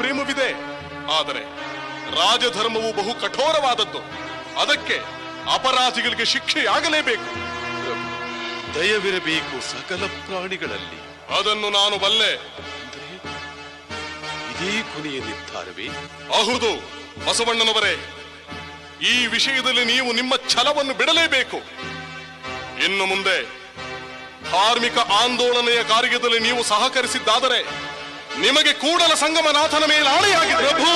ಪ್ರೇಮವಿದೆ ಆದರೆ ರಾಜಧರ್ಮವು ಬಹು ಕಠೋರವಾದದ್ದು ಅದಕ್ಕೆ ಅಪರಾಧಿಗಳಿಗೆ ಶಿಕ್ಷೆಯಾಗಲೇಬೇಕು ಪ್ರಭು ದಯವಿರಬೇಕು ಸಕಲ ಪ್ರಾಣಿಗಳಲ್ಲಿ ಅದನ್ನು ನಾನು ಬಲ್ಲೆ ಅಂದರೆ ಇದೇ ಕೊನೆಯ ನಿರ್ಧಾರವೇ ಹೌದು ಬಸವಣ್ಣನವರೇ ಈ ವಿಷಯದಲ್ಲಿ ನೀವು ನಿಮ್ಮ ಛಲವನ್ನು ಬಿಡಲೇಬೇಕು ಇನ್ನು ಮುಂದೆ ಧಾರ್ಮಿಕ ಆಂದೋಲನೆಯ ಕಾರ್ಯದಲ್ಲಿ ನೀವು ಸಹಕರಿಸಿದ್ದಾದರೆ ನಿಮಗೆ ಕೂಡಲ ಸಂಗಮನಾಥನ ಮೇಲೆ ಆಣೆಯಾಗಿದೆ ಪ್ರಭು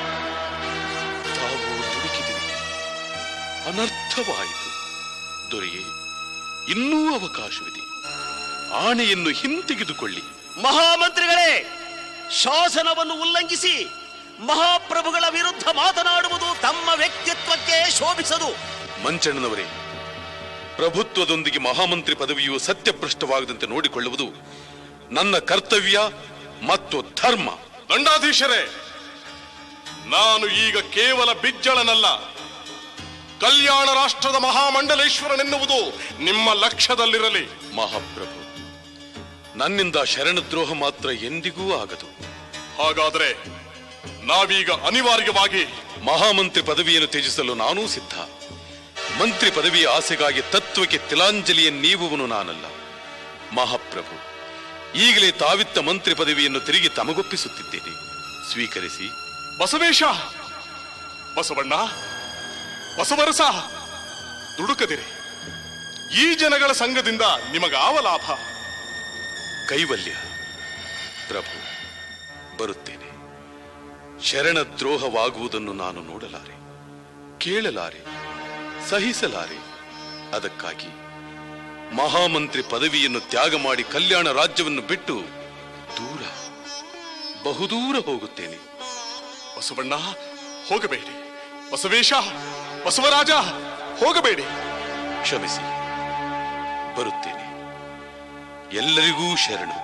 ತಾವು ದುಡುಕಿದಿರಿ ಅನರ್ಥವಾಯಿತು ದೊರೆಯೇ ಇನ್ನೂ ಅವಕಾಶವಿದೆ ಆಣೆಯನ್ನು ಹಿಂತೆಗೆದುಕೊಳ್ಳಿ ಮಹಾಮಂತ್ರಿಗಳೇ ಶಾಸನವನ್ನು ಉಲ್ಲಂಘಿಸಿ ಮಹಾಪ್ರಭುಗಳ ವಿರುದ್ಧ ಮಾತನಾಡುವುದು ತಮ್ಮ ವ್ಯಕ್ತಿತ್ವಕ್ಕೆ ಶೋಭಿಸದು ಮಂಚಣ್ಣನವರೇ ಪ್ರಭುತ್ವದೊಂದಿಗೆ ಮಹಾಮಂತ್ರಿ ಪದವಿಯು ಸತ್ಯಭ್ರಷ್ಟವಾಗದಂತೆ ನೋಡಿಕೊಳ್ಳುವುದು ನನ್ನ ಕರ್ತವ್ಯ ಮತ್ತು ಧರ್ಮ ದಂಡಾಧೀಶರೇ ನಾನು ಈಗ ಕೇವಲ ಬಿಜ್ಜಳನಲ್ಲ ಕಲ್ಯಾಣ ರಾಷ್ಟ್ರದ ಮಹಾಮಂಡಲೇಶ್ವರನೆನ್ನುವುದು ನಿಮ್ಮ ಲಕ್ಷ್ಯದಲ್ಲಿರಲಿ ಮಹಾಪ್ರಭು ನನ್ನಿಂದ ಶರಣದ್ರೋಹ ಮಾತ್ರ ಎಂದಿಗೂ ಆಗದು ಹಾಗಾದ್ರೆ ನಾವೀಗ ಅನಿವಾರ್ಯವಾಗಿ ಮಹಾಮಂತ್ರಿ ಪದವಿಯನ್ನು ತ್ಯಜಿಸಲು ನಾನೂ ಸಿದ್ಧ ಮಂತ್ರಿ ಪದವಿಯ ಆಸೆಗಾಗಿ ತತ್ವಕ್ಕೆ ತಿಲಾಂಜಲಿಯನ್ನೀವುವನು ನಾನಲ್ಲ ಮಹಾಪ್ರಭು ಈಗಲೇ ತಾವಿತ್ತ ಮಂತ್ರಿ ಪದವಿಯನ್ನು ತಿರುಗಿ ತಮಗೊಪ್ಪಿಸುತ್ತಿದ್ದೇನೆ ಸ್ವೀಕರಿಸಿ ಬಸವೇಶ ಬಸವಣ್ಣ ಬಸವರಸ ದುಡುಕದಿರಿ ಈ ಜನಗಳ ಸಂಘದಿಂದ ನಿಮಗಾವ ಲಾಭ ಕೈವಲ್ಯ ಪ್ರಭು ಬರುತ್ತೇನೆ ಶರಣ ದ್ರೋಹವಾಗುವುದನ್ನು ನಾನು ನೋಡಲಾರೆ ಕೇಳಲಾರೆ ಸಹಿಸಲಾರೆ ಅದಕ್ಕಾಗಿ ಮಹಾಮಂತ್ರಿ ಪದವಿಯನ್ನು ತ್ಯಾಗ ಮಾಡಿ ಕಲ್ಯಾಣ ರಾಜ್ಯವನ್ನು ಬಿಟ್ಟು ದೂರ ಬಹುದೂರ ಹೋಗುತ್ತೇನೆ ಬಸವಣ್ಣ ಹೋಗಬೇಡಿ ಬಸವೇಶ ಬಸವರಾಜ ಹೋಗಬೇಡಿ ಕ್ಷಮಿಸಿ ಬರುತ್ತೇನೆ ಎಲ್ಲರಿಗೂ ಶರಣು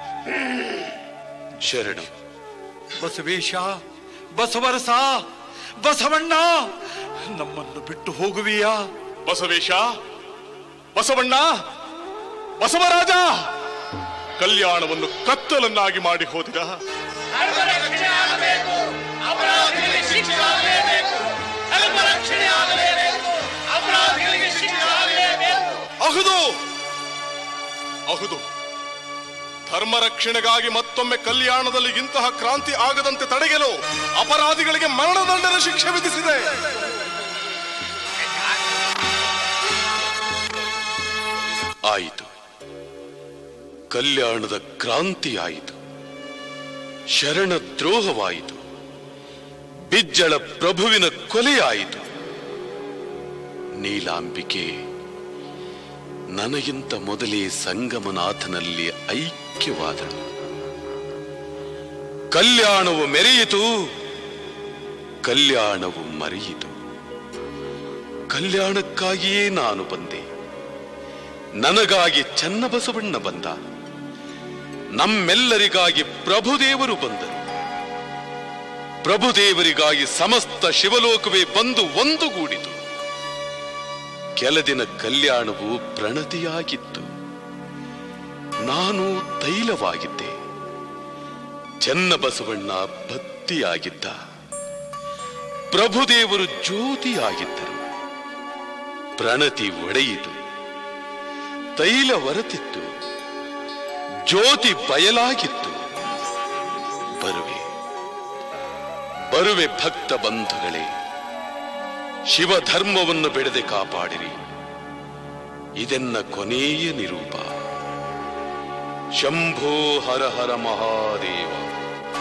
ಶರಣು ಬಸವೇಶ ಬಸವರಸ ಬಸವಣ್ಣ ನಮ್ಮನ್ನು ಬಿಟ್ಟು ಹೋಗುವಿಯಾ ಬಸವೇಶ ಬಸವಣ್ಣ ಬಸವರಾಜ ಕಲ್ಯಾಣವನ್ನು ಕತ್ತಲನ್ನಾಗಿ ಮಾಡಿ ಹೋದಿರ ಅಹುದು ಅಹುದು ಧರ್ಮ ರಕ್ಷಣೆಗಾಗಿ ಮತ್ತೊಮ್ಮೆ ಕಲ್ಯಾಣದಲ್ಲಿ ಇಂತಹ ಕ್ರಾಂತಿ ಆಗದಂತೆ ತಡೆಯಲು ಅಪರಾಧಿಗಳಿಗೆ ಮರಣದಂಡನ ಶಿಕ್ಷೆ ವಿಧಿಸಿದೆ ಆಯಿತು ಕಲ್ಯಾಣದ ಕ್ರಾಂತಿಯಾಯಿತು ಶರಣ ದ್ರೋಹವಾಯಿತು ಬಿಜ್ಜಳ ಪ್ರಭುವಿನ ಕೊಲೆಯಾಯಿತು ನೀಲಾಂಬಿಕೆ ನನಗಿಂತ ಮೊದಲೇ ಸಂಗಮನಾಥನಲ್ಲಿ ಐಕ್ಯವಾದಳು ಕಲ್ಯಾಣವು ಮೆರೆಯಿತು ಕಲ್ಯಾಣವು ಮರೆಯಿತು ಕಲ್ಯಾಣಕ್ಕಾಗಿಯೇ ನಾನು ಬಂದೆ ನನಗಾಗಿ ಚನ್ನಬಸವಣ್ಣ ಬಂದ ನಮ್ಮೆಲ್ಲರಿಗಾಗಿ ಪ್ರಭುದೇವರು ಬಂದರು ಪ್ರಭುದೇವರಿಗಾಗಿ ಸಮಸ್ತ ಶಿವಲೋಕವೇ ಬಂದು ಒಂದುಗೂಡಿತು ಕೆಲದಿನ ಕಲ್ಯಾಣವು ಪ್ರಣತಿಯಾಗಿತ್ತು ನಾನು ತೈಲವಾಗಿದ್ದೆ ಚನ್ನಬಸವಣ್ಣ ಬತ್ತಿಯಾಗಿದ್ದ ಪ್ರಭುದೇವರು ಜ್ಯೋತಿಯಾಗಿದ್ದರು ಪ್ರಣತಿ ಒಡೆಯಿತು ತೈಲ ಹೊರತಿತ್ತು ಜ್ಯೋತಿ ಬಯಲಾಗಿತ್ತು ಬರುವೆ ಬರುವೆ ಭಕ್ತ ಬಂಧುಗಳೇ ಶಿವಧರ್ಮವನ್ನು ಬಿಡದೆ ಕಾಪಾಡಿರಿ ಇದೆನ್ನ ಕೊನೆಯ ನಿರೂಪ ಶಂಭೋ ಹರ ಹರ ಮಹಾದೇವ